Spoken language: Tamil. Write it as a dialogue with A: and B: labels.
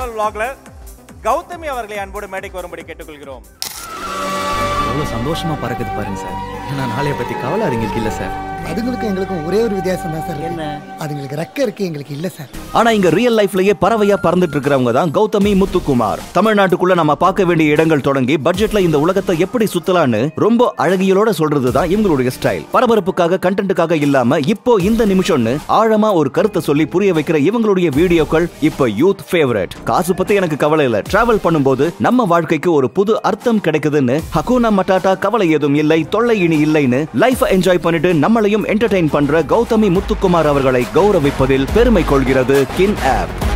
A: டிராவல் vlogல கௌதமி அவர்களை அன்போடு மேடைக்கு வரும்படி கேட்டுக்கொள்கிறோம்
B: எவ்வளோ சந்தோஷமா பறக்குது பாருங்க சார் ஏன்னா நாளைய பத்தி கவலை அதுங்களுக்கு இல்லை சார்
C: அதுங்களுக்கும் எங்களுக்கும் ஒரே ஒரு வித்தியாசம் தான் சார் என்ன அதுங்களுக்கு ரெக்க இருக்கு எங்களுக்கு இல்ல சார்
D: ஆனா இங்க ரியல் லைஃப்லயே பறவையா பறந்துட்டு இருக்கிறவங்க தான் கௌதமி முத்துக்குமார் தமிழ்நாட்டுக்குள்ள நம்ம பார்க்க வேண்டிய இடங்கள் தொடங்கி பட்ஜெட்ல இந்த உலகத்தை எப்படி சுத்தலான்னு ரொம்ப அழகியலோட சொல்றது தான் இவங்களுடைய ஸ்டைல் பரபரப்புக்காக கண்டென்ட்டுக்காக இல்லாம இப்போ இந்த நிமிஷம்னு ஆழமா ஒரு கருத்தை சொல்லி புரிய வைக்கிற இவங்களுடைய வீடியோக்கள் இப்போ யூத் ஃபேவரட் காசு பத்தி எனக்கு கவலை இல்ல டிராவல் பண்ணும்போது நம்ம வாழ்க்கைக்கு ஒரு புது அர்த்தம் கிடைக்குதுன்னு ஹக்கூனா மட்டாட்டா கவலை ஏதும் இல்லை தொல்லை இனி இல்லைன்னு லைஃப் என்ஜாய் பண்ணிட்டு நம்மளையும் என்டர்டெயின் பண்ற கௌதமி முத்துக்குமார் அவர்களை கௌரவிப்பதில் பெருமை கொள்கிறது கின் ஆப்